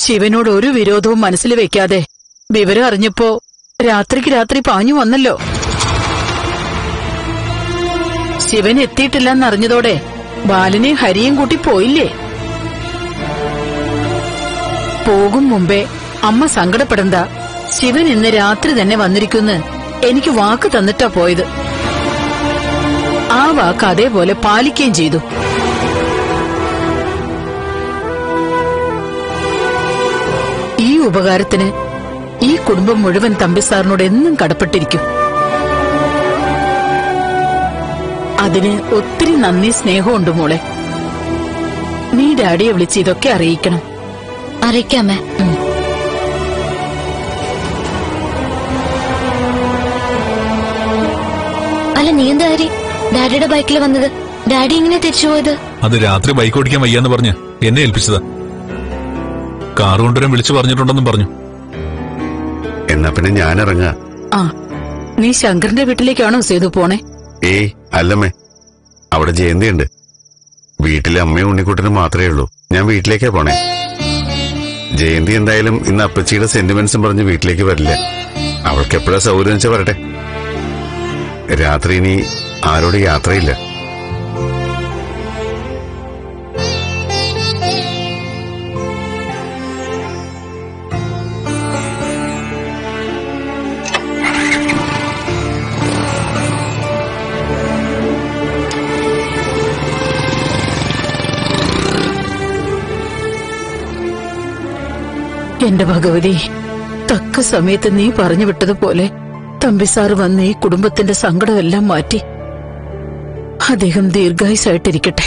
ശിവനോട് ഒരു വിരോധവും മനസ്സിൽ വെക്കാതെ വിവരം അറിഞ്ഞപ്പോ രാത്രിക്ക് രാത്രി പാഞ്ഞു വന്നല്ലോ ശിവൻ എത്തിയിട്ടില്ലെന്നറിഞ്ഞതോടെ ബാലനെയും ഹരിയും കൂട്ടി പോയില്ലേ പോകും മുമ്പേ അമ്മ സങ്കടപ്പെടണ്ട ശിവൻ ഇന്ന് രാത്രി തന്നെ വന്നിരിക്കുന്ന് എനിക്ക് വാക്ക് തന്നിട്ടാ പോയത് ആ വാക്ക് അതേപോലെ പാലിക്കുകയും ചെയ്തു ഈ ഉപകാരത്തിന് ഈ കുടുംബം മുഴുവൻ തമ്പിസാറിനോട് എന്നും കടപ്പെട്ടിരിക്കും അതിന് ഒത്തിരി നന്ദി സ്നേഹമുണ്ട് മോളെ നീ ഡാഡിയെ വിളിച്ച് ഇതൊക്കെ അറിയിക്കണം അറിയിക്കാമേ അല്ല നീ എന്താ ഹരി ഡാഡിയുടെ ബൈക്കിൽ വന്നത് ഡാഡി ഇങ്ങനെ തിരിച്ചു പോയത് അത് രാത്രി ബൈക്ക് ഓടിക്കാൻ വയ്യാന്ന് പറഞ്ഞ് എന്നെ ഏൽപ്പിച്ചതാ കാർ കൊണ്ടുവരാൻ വിളിച്ചു പറഞ്ഞിട്ടുണ്ടെന്നും പറഞ്ഞു എന്നാ പിന്നെ ഞാൻ ഇറങ്ങാ ആ നീ ശങ്കറിന്റെ വീട്ടിലേക്കാണോ സേതു പോണേ ഏയ് അല്ലമ്മേ അവിടെ ജയന്തിയുണ്ട് വീട്ടിലെ അമ്മയും ഉണ്ണിക്കുട്ടനും മാത്രമേ ഉള്ളൂ ഞാൻ വീട്ടിലേക്കാ പോണേ ജയന്തി എന്തായാലും ഇന്ന് അപ്പച്ചിയുടെ സെന്റിമെന്റ്സും പറഞ്ഞ് വീട്ടിലേക്ക് വരില്ല അവൾക്ക് എപ്പോഴാ സൗകര്യം വെച്ചാ വരട്ടെ രാത്രി ഇനി ആരോട് യാത്രയില്ല എന്റെ ഭഗവതി തക്ക സമയത്ത് നീ പറഞ്ഞു വിട്ടതുപോലെ തമ്പിസാറ് വന്ന് ഈ കുടുംബത്തിന്റെ സങ്കടമെല്ലാം മാറ്റി അദ്ദേഹം ദീർഘായുസായിട്ടിരിക്കട്ടെ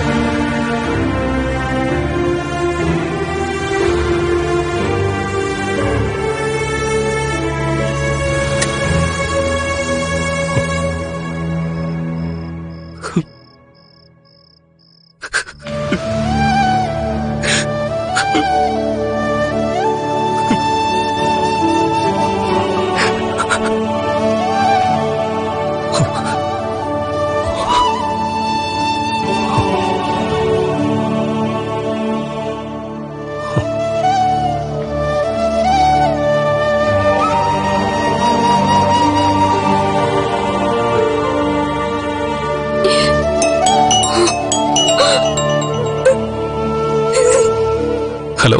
ഹലോ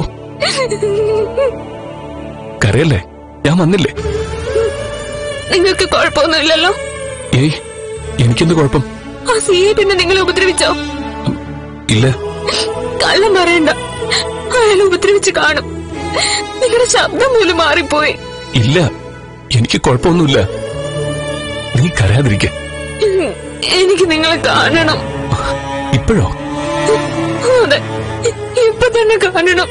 കരയല്ലേ ഞാൻ വന്നില്ലേ നിങ്ങൾക്ക് കുഴപ്പമൊന്നുമില്ലല്ലോ ഏയ് എനിക്കെന്ത് കുഴപ്പം ആ സിയെ പിന്നെ നിങ്ങളെ ഉപദ്രവിച്ചോ ഇല്ല കള്ളം പറയണ്ട അയാൾ ഉപദ്രവിച്ച് കാണും നിങ്ങളുടെ ശബ്ദം പോലും മാറിപ്പോയി ഇല്ല എനിക്ക് കുഴപ്പമൊന്നുമില്ല നീ കരയാതിരിക്കെ എനിക്ക് നിങ്ങളെ കാണണം ഇപ്പോഴോ അതെ ഇപ്പൊ തന്നെ കാണണം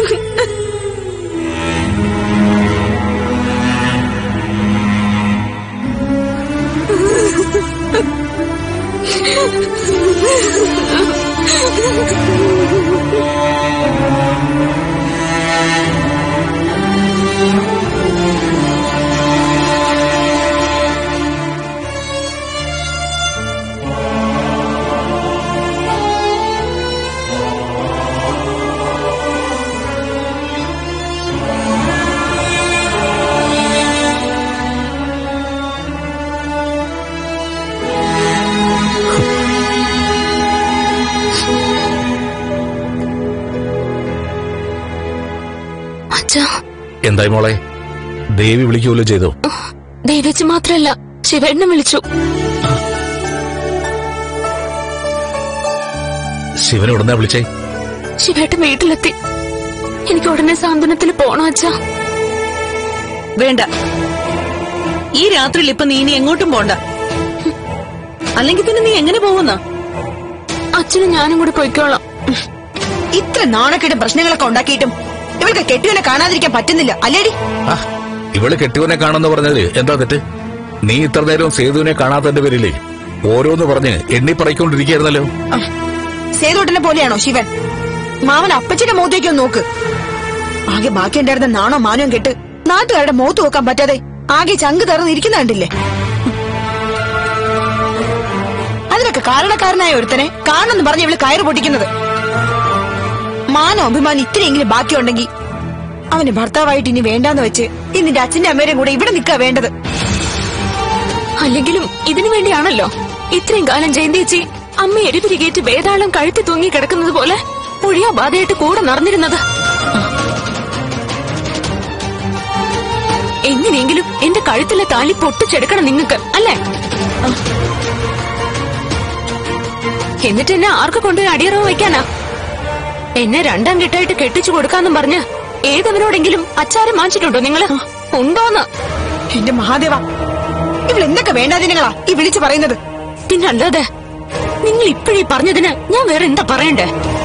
അച്ഛാ എന്തായി മോളെ ദേവി വിളിക്കുമല്ലോ ചെയ്തോ ദേവേച്ചി മാത്രല്ല ശിവേണ്ണ വിളിച്ചു ശിവനെ ഉടനെ വിളിച്ചേ ശിവേട്ടൻ വീട്ടിലെത്തി എനിക്ക് ഉടനെ സാന്ത്വനത്തിൽ പോണം അച്ഛാ വേണ്ട ഈ രാത്രിയിൽ ഇപ്പൊ നീ ഇനി എങ്ങോട്ടും പോണ്ട അല്ലെങ്കിൽ പിന്നെ നീ എങ്ങനെ പോകുന്ന അച്ഛനും ഞാനും കൂടെ പൊയ്ക്കോളാം ഇത്ര നാണക്കേട് പ്രശ്നങ്ങളൊക്കെ ഉണ്ടാക്കിയിട്ടും ഇവൾക്ക് കെട്ടിയവനെ കാണാതിരിക്കാൻ പറ്റുന്നില്ല അല്ലേടി ആ, ഇവള് കെട്ടിയവനെ കാണുന്ന പറഞ്ഞത് എന്താ തെറ്റ് നീ ഇത്ര നേരം സേതുവിനെ കാണാത്തതിന്റെ പേരിലേ ഓരോന്ന് പറഞ്ഞ് എണ്ണി പറയിക്കൊണ്ടിരിക്കുകയായിരുന്നല്ലോ സേതോട്ടനെ പോലെയാണോ ശിവൻ മാവൻ അപ്പച്ചിന്റെ മുഖത്തേക്ക് ഒന്ന് നോക്ക് ആകെ ബാക്കിയുണ്ടായിരുന്ന നാണോ മാനവും കെട്ട് നാട്ടുകാരുടെ മുഖത്ത് നോക്കാൻ പറ്റാതെ ആകെ ചങ്ക് തറന്ന് ഇരിക്കുന്ന കണ്ടില്ലേ അതിനൊക്കെ കാരണക്കാരനായ ഒരുത്തനെ കാണണമെന്ന് പറഞ്ഞ് ഇവള് കയറ് പൊട്ടിക്കുന്നത് മാനോ അഭിമാനം ഇത്രയെങ്കിലും ബാക്കിയുണ്ടെങ്കിൽ അവന് ഭർത്താവായിട്ട് ഇനി വേണ്ടാന്ന് വെച്ച് ഇനി നിന്റെ അച്ഛന്റെ അമ്മേരും കൂടെ ഇവിടെ നിൽക്കാ വേണ്ടത് അല്ലെങ്കിലും ഇതിനു വേണ്ടിയാണല്ലോ ഇത്രയും കാലം ജയന്തേച്ചി അമ്മ എരിപിരികേറ്റ് വേതാളം കഴുത്തി തൂങ്ങി കിടക്കുന്നത് പോലെ ഒഴിയാ ബാധയായിട്ട് കൂടെ നടന്നിരുന്നത് എങ്ങനെയെങ്കിലും എന്റെ കഴുത്തിലെ താലി പൊട്ടിച്ചെടുക്കണം നിങ്ങൾക്ക് അല്ലേ എന്നിട്ട് എന്നെ ആർക്ക് കൊണ്ടുപോയി അടിയറവ് വയ്ക്കാനാ എന്നെ രണ്ടാം കെട്ടായിട്ട് കെട്ടിച്ചു കൊടുക്കാന്നും പറഞ്ഞ് ഏതവനോടെങ്കിലും അച്ചാരം വാങ്ങിച്ചിട്ടുണ്ടോ നിങ്ങള് ഉണ്ടോന്ന് എന്റെ മഹാദേവ ഇവൾ എന്തൊക്കെ വേണ്ടാതിനങ്ങളാ ഈ വിളിച്ചു പറയുന്നത് പിന്നല്ലാതെ നിങ്ങൾ ഇപ്പോഴീ പറഞ്ഞതിന് ഞാൻ വേറെ എന്താ പറയണ്ടേ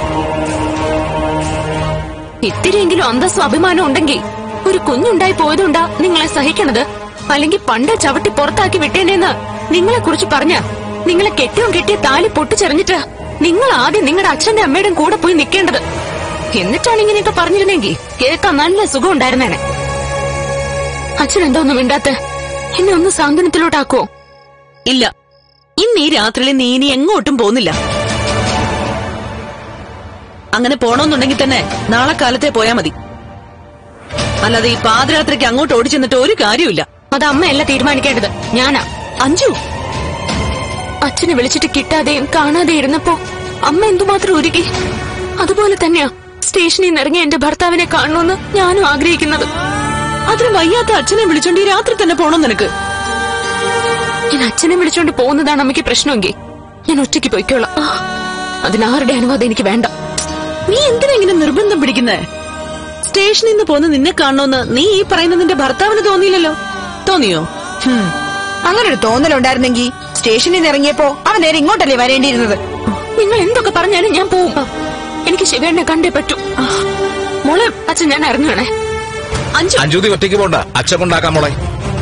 ഇത്തിരിയെങ്കിലും അന്തസ്സും അഭിമാനം ഉണ്ടെങ്കിൽ ഒരു കുഞ്ഞുണ്ടായി പോയതുകൊണ്ടാ നിങ്ങളെ സഹിക്കണത് അല്ലെങ്കിൽ പണ്ട് ചവിട്ടി പുറത്താക്കി വിട്ടേനെന്ന് നിങ്ങളെ കുറിച്ച് പറഞ്ഞ നിങ്ങളെ കെട്ടിയും കെട്ടിയ താലി പൊട്ടിച്ചെറിഞ്ഞിട്ട് നിങ്ങൾ ആദ്യം നിങ്ങളുടെ അച്ഛന്റെ അമ്മയുടെയും കൂടെ പോയി നിൽക്കേണ്ടത് എന്നിട്ടാണ് ഇങ്ങനെയൊക്കെ പറഞ്ഞിരുന്നെങ്കിൽ കേൾക്കാൻ നല്ല സുഖം ഉണ്ടായിരുന്നേനെ അച്ഛൻ എന്താ ഒന്നും മിണ്ടാത്ത എന്നെ ഒന്ന് സാന്ത്വനത്തിലോട്ടാക്കുവോ ഇല്ല ഇന്ന് ഈ രാത്രിയിൽ നീ ഇനി എങ്ങോട്ടും പോകുന്നില്ല അങ്ങനെ പോണോന്നുണ്ടെങ്കിൽ തന്നെ നാളെ കാലത്തെ പോയാ മതി അല്ലാതെ ഈ പാതിരാത്രിക്ക് അങ്ങോട്ട് ഓടിച്ചെന്നിട്ട് ഒരു കാര്യമില്ല അത് അമ്മയല്ല തീരുമാനിക്കേണ്ടത് ഞാനാ അഞ്ചു അച്ഛനെ വിളിച്ചിട്ട് കിട്ടാതെയും കാണാതെ ഇരുന്നപ്പോ അമ്മ എന്തുമാത്രം ഒരുക്കി അതുപോലെ തന്നെയാ സ്റ്റേഷനിൽ നിന്ന് ഇറങ്ങിയ എന്റെ ഭർത്താവിനെ കാണണമെന്ന് ഞാനും ആഗ്രഹിക്കുന്നത് അതിന് വയ്യാത്ത അച്ഛനെ വിളിച്ചോണ്ട് ഈ രാത്രി തന്നെ പോണം നിനക്ക് ഞാൻ അച്ഛനെ വിളിച്ചോണ്ട് പോകുന്നതാണ് അമ്മയ്ക്ക് പ്രശ്നമെങ്കിൽ ഞാൻ ഒറ്റയ്ക്ക് പോയിക്കോളാം അതിനാരുടെ അനുവാദം എനിക്ക് വേണ്ട നീ എന്തിനാ ഇങ്ങനെ നിർബന്ധം പിടിക്കുന്നേ സ്റ്റേഷനിൽ നിന്ന് പോന്ന് നിന്നെ കാണണമെന്ന് നീ ഈ പറയുന്ന നിന്റെ ഭർത്താവിന് തോന്നിയില്ലല്ലോ തോന്നിയോ ഹും. അങ്ങനെ ഒരു തോന്നലുണ്ടായിരുന്നെങ്കിൽ സ്റ്റേഷനിൽ നിന്ന് ഇറങ്ങിയപ്പോ അവൻ നേരെ ഇങ്ങോട്ടല്ലേ വരേണ്ടിയിരുന്നത് നിങ്ങൾ എന്തൊക്കെ പറഞ്ഞാലും ഞാൻ പോവും എനിക്ക് ശിവേണ്ണെ കണ്ടേ പറ്റൂ മോളെ അച്ഛൻ ഞാൻ ഇറങ്ങുകയാണേ അഞ്ചു അഞ്ജുതി ഒറ്റയ്ക്ക് പോണ്ട അച്ഛൻ കൊണ്ടാക്കാം മോളെ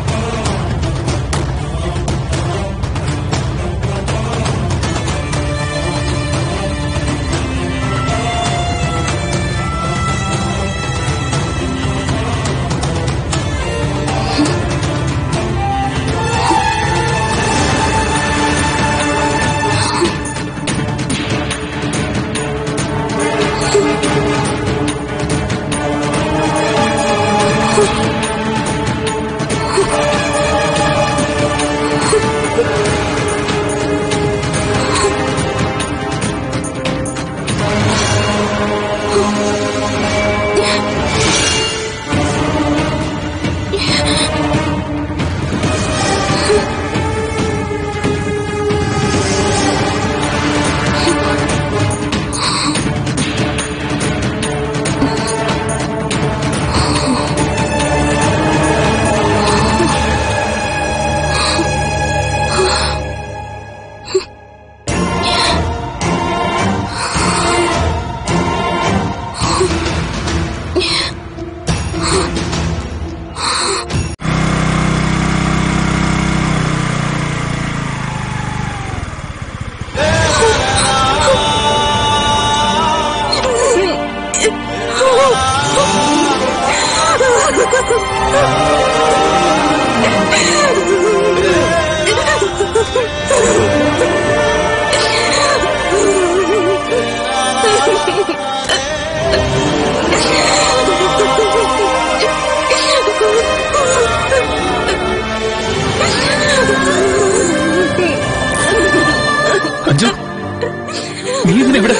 അഞ്ജു നീ ഇതിനെവിടെ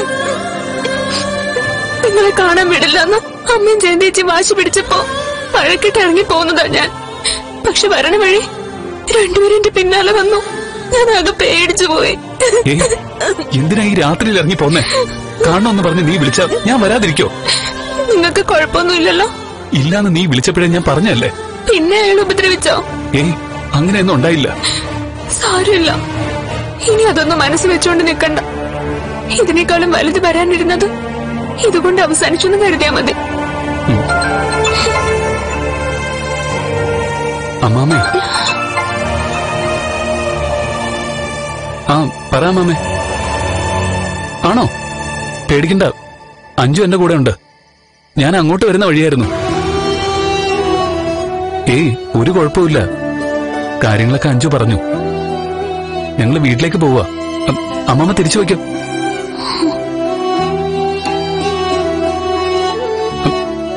നിങ്ങളെ കാണാൻ വിടില്ലെന്ന് അമ്മയും ജയന്തേച്ചി വാശി പിടിച്ചപ്പോ വഴക്കിട്ട് ഇറങ്ങി പോകുന്നതാ ഞാൻ പക്ഷെ വരണ വഴി രണ്ടുപേരും എന്റെ പിന്നാലെ വന്നു ഞാൻ ആകെ പേടിച്ചു പോയി ഏ എന്തിനാ ഈ രാത്രിയിൽ ഇറങ്ങി പോന്നേ കാണണമെന്ന് പറഞ്ഞ് നീ വിളിച്ചാ ഞാൻ വരാതിരിക്കോ നിങ്ങൾക്ക് കുഴപ്പമൊന്നുമില്ലല്ലോ ഇല്ലാന്ന് നീ വിളിച്ചപ്പോഴേ ഞാൻ പറഞ്ഞല്ലേ പിന്നെ അയാൾ ഉപദ്രവിച്ചോ ഏയ് അങ്ങനെയൊന്നും ഉണ്ടായില്ല സാരമില്ല ഇനി അതൊന്നും മനസ്സ് വെച്ചോണ്ട് നിൽക്കണ്ട ഇതിനേക്കാളും വലുത് വരാനിരുന്നത് ഇതുകൊണ്ട് അവസാനിച്ചെന്ന് കരുതിയാ മതി അമ്മാമേ ആ പറ അമ്മാമേ ആണോ പേടിക്കണ്ട അഞ്ചു എന്റെ കൂടെ ഉണ്ട് ഞാൻ അങ്ങോട്ട് വരുന്ന വഴിയായിരുന്നു ഏയ് ഒരു കുഴപ്പമില്ല കാര്യങ്ങളൊക്കെ അഞ്ചു പറഞ്ഞു ഞങ്ങൾ വീട്ടിലേക്ക് പോവാ അ- അമ്മാമ്മ തിരിച്ചു വയ്ക്കും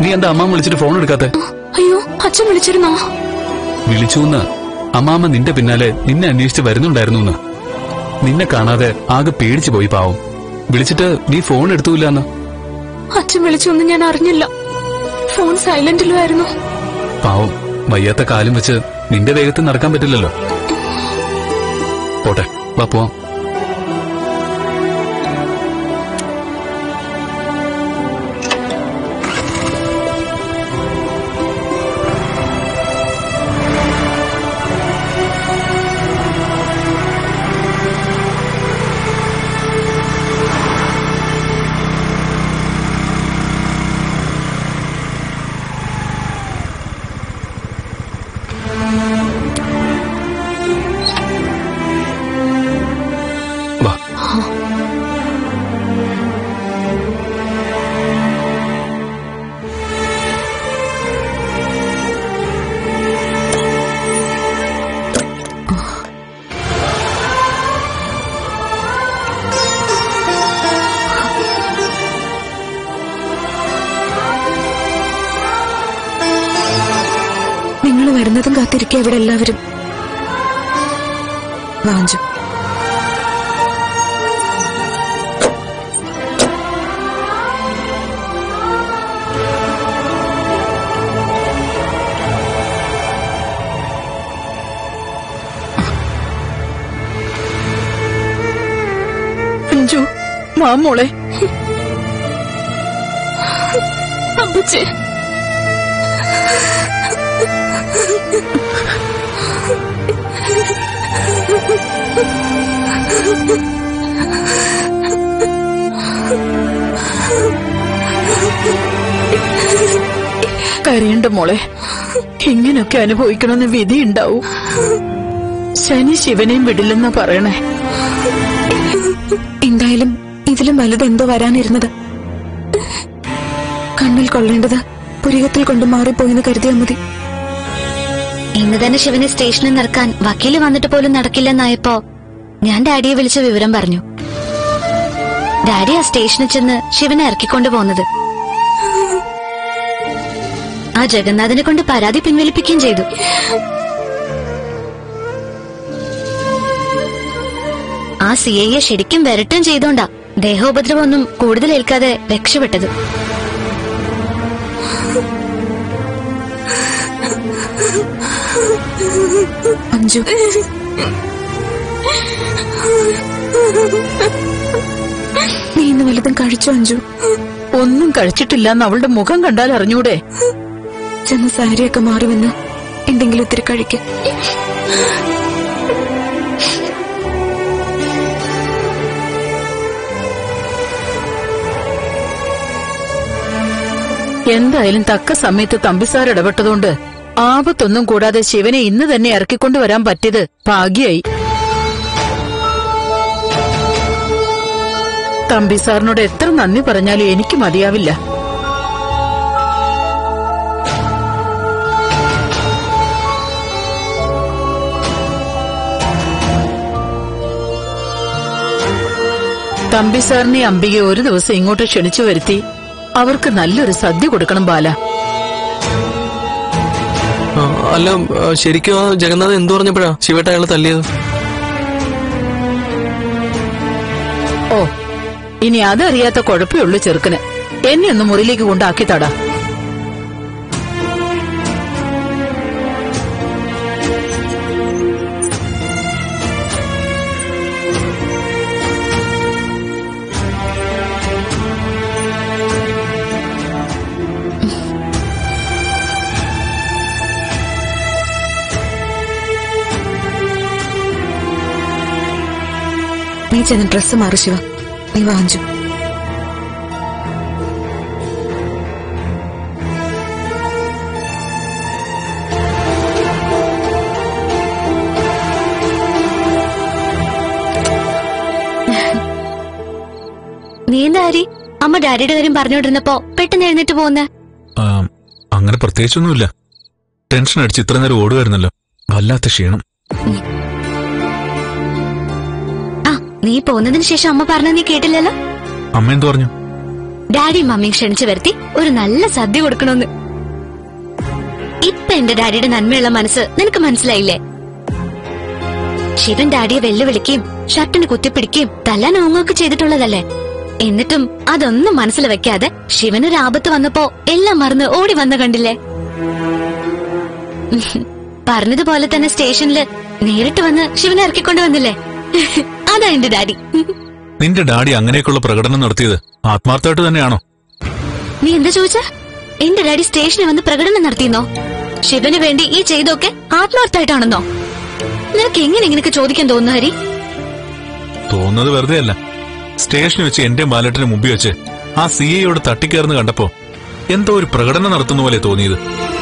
നീ എന്താ അമ്മാമ്മ വിളിച്ചിട്ട് ഫോൺ എടുക്കാത്തെ അയ്യോ അച്ഛൻ വിളിച്ചിരുന്നോ വിളിച്ചു എന്ന് അമ്മാമ്മ നിന്റെ പിന്നാലെ നിന്നെ അന്വേഷിച്ച് വരുന്നുണ്ടായിരുന്നു എന്ന് നിന്നെ കാണാതെ ആകെ പേടിച്ചു പോയി പാവം വിളിച്ചിട്ട് നീ ഫോൺ എടുത്തൂല്ല എന്ന് അച്ഛൻ വിളിച്ചൊന്നും ഞാൻ അറിഞ്ഞില്ല ഫോൺ സൈലന്റിലും ആയിരുന്നു പാവം വയ്യാത്ത കാലും വെച്ച് നിന്റെ വേഗത്തിൽ നടക്കാൻ പറ്റില്ലല്ലോ പോട്ടെ വാ പോവാം വാ നിങ്ങൾ വരുന്നതും കാത്തിരിക്കുക ഇവിടെ എല്ലാവരും വാഞ്ചു അഞ്ചു വാ മോളെ അപ്പച്ചേ കരയണ്ട മോളെ ഇങ്ങനൊക്കെ അനുഭവിക്കണമെന്ന് വിധി ഉണ്ടാവും ശനി ശിവനെയും വിടില്ലെന്നാ പറയണേ എന്തായാലും ഇതിലും വലുത് എന്തോ വരാനിരുന്നത് കണ്ണിൽ കൊള്ളേണ്ടത് പുരികത്തിൽ കൊണ്ട് മാറിപ്പോയെന്ന് കരുതിയാൽ മതി ഇന്ന് തന്നെ ശിവനെ സ്റ്റേഷനിൽ നിറക്കാൻ വക്കീല് വന്നിട്ട് പോലും നടക്കില്ലെന്നായപ്പോ ഞാൻ ഡാഡിയെ വിളിച്ച വിവരം പറഞ്ഞു ഡാഡി ആ സ്റ്റേഷനിൽ ചെന്ന് ശിവനെ ഇറക്കിക്കൊണ്ടു പോകുന്നത് ആ ജഗന്നാഥനെ കൊണ്ട് പരാതി പിൻവലിപ്പിക്കുകയും ചെയ്തു ആ സി ഐയെ ശരിക്കും വരട്ടും ചെയ്തോണ്ടാ ദേഹോപദ്രവമൊന്നും കൂടുതൽ ഏൽക്കാതെ രക്ഷപ്പെട്ടത് അഞ്ചു നീ ഇന്ന് വലുതും കഴിച്ചു അഞ്ചു ഒന്നും കഴിച്ചിട്ടില്ലെന്ന് അവളുടെ മുഖം കണ്ടാൽ അറിഞ്ഞൂടെ ചെന്ന് സാരിയൊക്കെ മാറി വന്ന് എന്തെങ്കിലും ഇത്തിരി കഴിക്കും എന്തായാലും തക്ക സമയത്ത് തമ്പിസാർ ഇടപെട്ടതുകൊണ്ട് ആപത്തൊന്നും കൂടാതെ ശിവനെ ഇന്ന് തന്നെ ഇറക്കിക്കൊണ്ടുവരാൻ പറ്റിയത് ഭാഗ്യായി തമ്പിസാറിനോട് എത്ര നന്ദി പറഞ്ഞാലും എനിക്ക് മതിയാവില്ല തമ്പിസാറിനെ അംബികയെ ഒരു ദിവസം ഇങ്ങോട്ട് ക്ഷണിച്ചു വരുത്തി അവർക്ക് നല്ലൊരു സദ്യ കൊടുക്കണം ബാല ആ, അല്ല ആ, ശരിക്കും ആ ജഗന്നാഥ് എന്തു പറഞ്ഞപ്പോഴാ ശിവേട്ട അയാളെ തല്ലിയത് ഓ ഇനി അതറിയാത്ത കുഴപ്പമേ ഉള്ളൂ ചെറുക്കന് എന്നെ ഒന്ന് മുറിയിലേക്ക് കൊണ്ടാക്കി തടാ നീ ചെന്ന് ഡ്രസ്സ് മാറി ശിവ നീ വാഞ്ചു നീ എന്താ ഹരി അമ്മ ഡാഡിയുടെ കാര്യം പറഞ്ഞുകൊണ്ടിരുന്നപ്പോ പെട്ടെന്ന് എഴുന്നേറ്റ് പോകുന്നേ ആ, അങ്ങനെ പ്രത്യേകിച്ചൊന്നുമില്ല ടെൻഷൻ അടിച്ച് ഇത്ര നേരം ഓടുമായിരുന്നല്ലോ വല്ലാത്ത ക്ഷീണം ആ നീ പോകുന്നതിന് ശേഷം അമ്മ പറഞ്ഞ നീ കേട്ടില്ലല്ലോ അമ്മ എന്തു പറഞ്ഞു ഡാഡിയും മമ്മിയും ക്ഷണിച്ചു വരുത്തി ഒരു നല്ല സദ്യ കൊടുക്കണമെന്ന് ഇപ്പൊ എന്റെ ഡാഡിയുടെ നന്മയുള്ള മനസ്സ് നിനക്ക് മനസ്സിലായില്ലേ ശിവൻ ഡാഡിയെ വെല്ലുവിളിക്കുകയും ഷർട്ടിന് കുത്തിപ്പിടിക്കുകയും തല്ലാൻ ഓങ്ങൊക്കെ ചെയ്തിട്ടുള്ളതല്ലേ എന്നിട്ടും അതൊന്നും മനസ്സിൽ വെക്കാതെ ശിവനൊരു ആപത്ത് വന്നപ്പോ എല്ലാം മറന്ന് ഓടി വന്ന കണ്ടില്ലേ പറഞ്ഞതുപോലെ തന്നെ സ്റ്റേഷനില് നേരിട്ട് വന്ന് ശിവനെ ഇറക്കിക്കൊണ്ട് വന്നില്ലേ അതാ എന്റെ ഡാഡി നിന്റെ ഡാഡി അങ്ങനെയൊക്കെയുള്ള പ്രകടനം നടത്തിയത് ആത്മാർത്ഥമായിട്ട് തന്നെയാണോ നീ എന്താ ചോദിച്ച എന്റെ ഡാഡി സ്റ്റേഷനിൽ വന്ന് പ്രകടനം നടത്തിയെന്നോ ശിവന് വേണ്ടി ഈ ചെയ്തൊക്കെ ആത്മാർത്ഥമായിട്ടാണെന്നോ നിനക്ക് എങ്ങനെ ഇങ്ങനെയൊക്കെ ചോദിക്കാൻ തോന്നുന്നു ഹരി തോന്നുന്നത് വെറുതെ അല്ല സ്റ്റേഷനിൽ വെച്ച് എന്റെ ബാലറ്റിന് മുമ്പിൽ വെച്ച് ആ സി എയോട് തട്ടിക്കയറുന്ന് കണ്ടപ്പോ എന്തോ ഒരു പ്രകടനം നടത്തുന്ന പോലെ തോന്നിയത്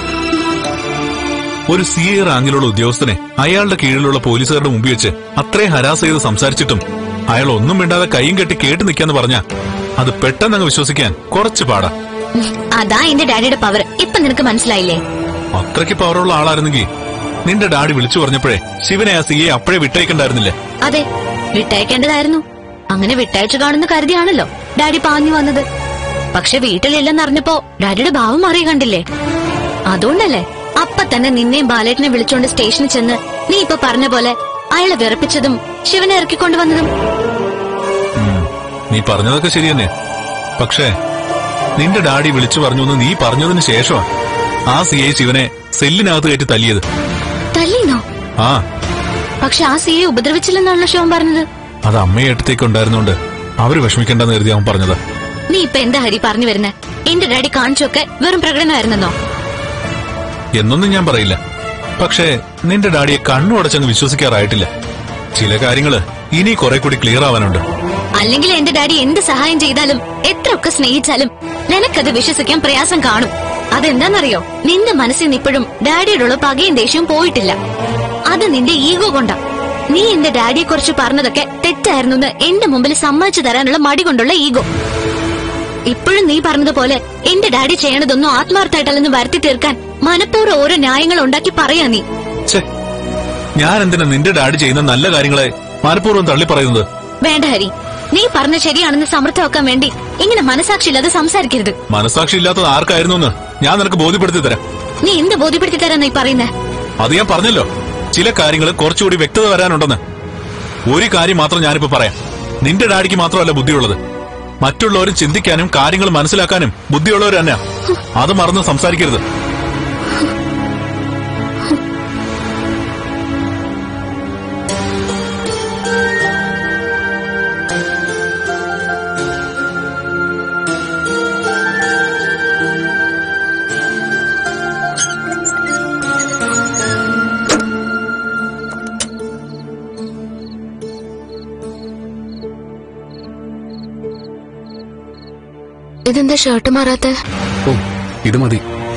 ഒരു സി എ റാങ്കിലുള്ള ഉദ്യോഗസ്ഥനെ അയാളുടെ കീഴിലുള്ള പോലീസുകാരുടെ മുമ്പിൽ വെച്ച് അത്രയും ഹരാസ് ചെയ്ത് സംസാരിച്ചിട്ടും അയാൾ ഒന്നും മിണ്ടാതെ കൈയും കെട്ടി കേട്ട് നിൽക്കാന്ന് പറഞ്ഞ അത് പെട്ടെന്ന് അങ്ങ് വിശ്വസിക്കാൻ കുറച്ച് പാടാ ഉം, അതാ എന്റെ ഡാഡിയുടെ പവർ ഇപ്പൊ നിനക്ക് മനസ്സിലായില്ലേ അത്രയ്ക്ക് പവറുള്ള ആളായിരുന്നെങ്കിൽ നിന്റെ ഡാഡി വിളിച്ചു പറഞ്ഞപ്പോഴേ ശിവനെ ആ സി എ അപ്പോഴേ വിട്ടയക്കണ്ടായിരുന്നില്ലേ അതെ വിട്ടയക്കേണ്ടതായിരുന്നു അങ്ങനെ വിട്ടയച്ചു കാണുന്ന കരുതിയാണല്ലോ ഡാഡി പാഞ്ഞു വന്നത് പക്ഷെ വീട്ടിലില്ലെന്നറിഞ്ഞപ്പോ ഡാഡിയുടെ ഭാവം മാറി കണ്ടില്ലേ അതുകൊണ്ടല്ലേ അപ്പൊ തന്നെ നിന്നെയും ബാലേട്ടിനെ വിളിച്ചോണ്ട് സ്റ്റേഷനിൽ ചെന്ന് നീ ഇപ്പൊ പറഞ്ഞ പോലെ അയാളെ വിറപ്പിച്ചതും ശിവനെ ഇറക്കിക്കൊണ്ടുവന്നതും ഉം, നീ പറഞ്ഞതൊക്കെ ശരി തന്നെ പക്ഷേ നിന്റെ ഡാഡി വിളിച്ചു പറഞ്ഞു എന്ന് നീ പറഞ്ഞതിന് ശേഷമാണ് ആ സി ഐ ശിവനെ സെല്ലിനകത്ത് കയറ്റി തല്ലിയത് തല്ലിന്നോ ആ പക്ഷെ ആ സിയെ ഉപദ്രവിച്ചില്ലെന്നാണല്ലോ ശിവൻ പറഞ്ഞത് അത് അമ്മയടുത്തേക്ക് ഉണ്ടായിരുന്നോണ്ട് അവര് വിഷമിക്കണ്ടെന്ന് കരുതി അവൻ പറഞ്ഞത് നീ ഇപ്പൊ എന്താ ഹരി പറഞ്ഞു വരുന്നേ എന്റെ ഡാഡി കാണിച്ചൊക്കെ വെറും പ്രകടനമായിരുന്നെന്നോ എന്നൊന്നും ഞാൻ പറയില്ല പക്ഷേ നിന്റെ ഡാഡിയെ കണ്ണു അടച്ചങ്ങ് വിശ്വസിക്കാറായിട്ടില്ല ചില കാര്യങ്ങള് ഇനി കുറെ കൂടി ക്ലിയർ ആവാനുണ്ട് അല്ലെങ്കിൽ എന്റെ ഡാഡി എന്ത് സഹായം ചെയ്താലും എത്രയൊക്കെ സ്നേഹിച്ചാലും നിനക്കത് വിശ്വസിക്കാൻ പ്രയാസം കാണും അതെന്താന്നറിയോ നിന്റെ മനസ്സിൽ നിന്ന് ഇപ്പോഴും ഡാഡിയോടുള്ള പകയും ദേഷ്യവും പോയിട്ടില്ല അത് നിന്റെ ഈഗോ കൊണ്ടാ നീ എന്റെ ഡാഡിയെ കുറിച്ച് പറഞ്ഞതൊക്കെ തെറ്റായിരുന്നു എന്ന് എന്റെ മുമ്പിൽ സമ്മതിച്ചു തരാനുള്ള മടി കൊണ്ടുള്ള ഈഗോ ഇപ്പോഴും നീ പറഞ്ഞതുപോലെ എന്റെ ഡാഡി ചെയ്യണതൊന്നും ആത്മാർത്ഥമായിട്ടല്ലെന്ന് വരുത്തി തീർക്കാൻ മനഃപൂർവ്വം ഓരോ ന്യായങ്ങൾ ഉണ്ടാക്കി പറയാ നീ ഛേ ഞാൻ എന്തിനാ നിന്റെ ഡാഡി ചെയ്യുന്ന നല്ല കാര്യങ്ങളെ മനഃപൂർവ്വം തള്ളി പറയുന്നത് വേണ്ട ഹരി നീ പറഞ്ഞ ശരിയാണെന്ന് സമർത്ഥമാക്കാൻ വേണ്ടി ഇങ്ങനെ മനസാക്ഷിയില്ലാതെ സംസാരിക്കരുത് മനസാക്ഷി ഇല്ലാത്തത് ആർക്കായിരുന്നു എന്ന് ഞാൻ നിനക്ക് ബോധ്യപ്പെടുത്തി തരാം നീ എന്ത് ബോധ്യപ്പെടുത്തി തരാന്നാ ഈ പറയുന്നേ അത് ഞാൻ പറഞ്ഞല്ലോ ചില കാര്യങ്ങൾ കുറച്ചുകൂടി വ്യക്തത വരാനുണ്ടെന്ന് ഒരു കാര്യം മാത്രം ഞാനിപ്പോ പറയാം നിന്റെ ഡാഡിക്ക് മാത്രമല്ല ബുദ്ധിയുള്ളത് മറ്റുള്ളവരും ചിന്തിക്കാനും കാര്യങ്ങൾ മനസ്സിലാക്കാനും ബുദ്ധിയുള്ളവർ തന്നെയാ അത് മറന്ന് സംസാരിക്കരുത് ഇതെന്താ ഷർട്ട് മാറാത്ത ഓ ഇത് മതി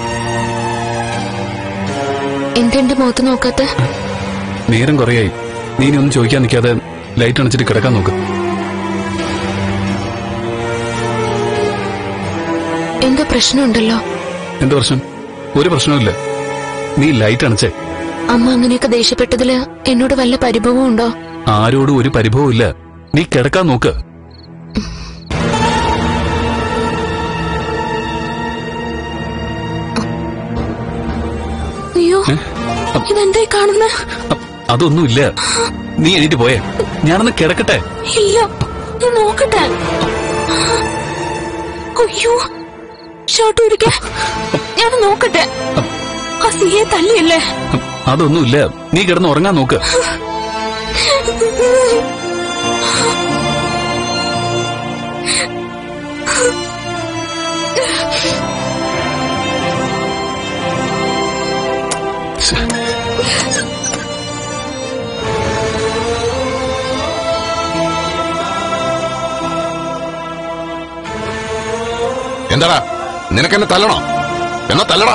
എന്തെന്റെ മുഖത്ത് നോക്കാത്ത നേരം കുറയായി നീ ഇനി ഒന്നും ചോദിക്കാൻ നിൽക്കാതെ ലൈറ്റ് അണച്ചിട്ട് കിടക്കാൻ നോക്ക് എന്തോ പ്രശ്നമുണ്ടല്ലോ എന്താ പ്രശ്നം ഒരു പ്രശ്നവുമില്ല നീ ലൈറ്റ് അണച്ചേ അമ്മ അങ്ങനെയൊക്കെ ദേഷ്യപ്പെട്ടതില് എന്നോട് വല്ല പരിഭവവും ഉണ്ടോ ആരോടും ഒരു പരിഭവവും ഇല്ല നീ കിടക്കാൻ നോക്ക് അയ്യോ ഇതെന്തായി കാണുന്ന അ- അതൊന്നുമില്ല നീ എണീറ്റ് പോയേ ഞാനൊന്ന് കിടക്കട്ടെ ഇല്ല ഞാൻ നോക്കട്ടെ അയ്യോ ഷർട്ട് ഉരിക്ക ഞാൻ നോക്കട്ടെ ആ സിയെ തല്ലിയല്ലേ അതൊന്നുമില്ല നീ കിടന്ന് ഉറങ്ങാൻ നോക്ക് എന്താടാ നിനക്കെന്നെ തല്ലണോ എന്നാ തല്ലടാ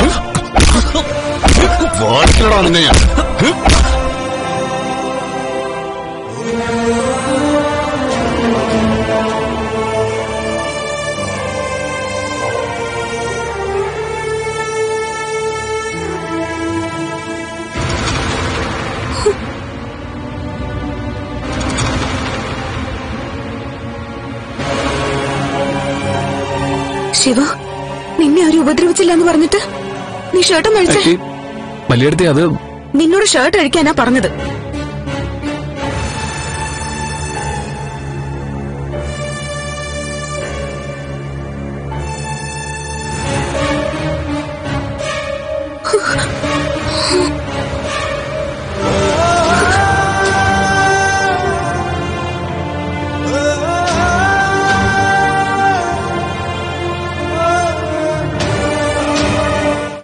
വാടിക്കലടാ നിന്നെ ഞാൻ ശിവ നിന്നെ ആരും ഉപദ്രവിച്ചില്ല എന്ന് പറഞ്ഞിട്ട് നീ ഷർട്ടും കഴിച്ചേ വലിയടുത്തേ അത് നിന്നോട് ഷർട്ട് അഴിക്കാനാ പറഞ്ഞത്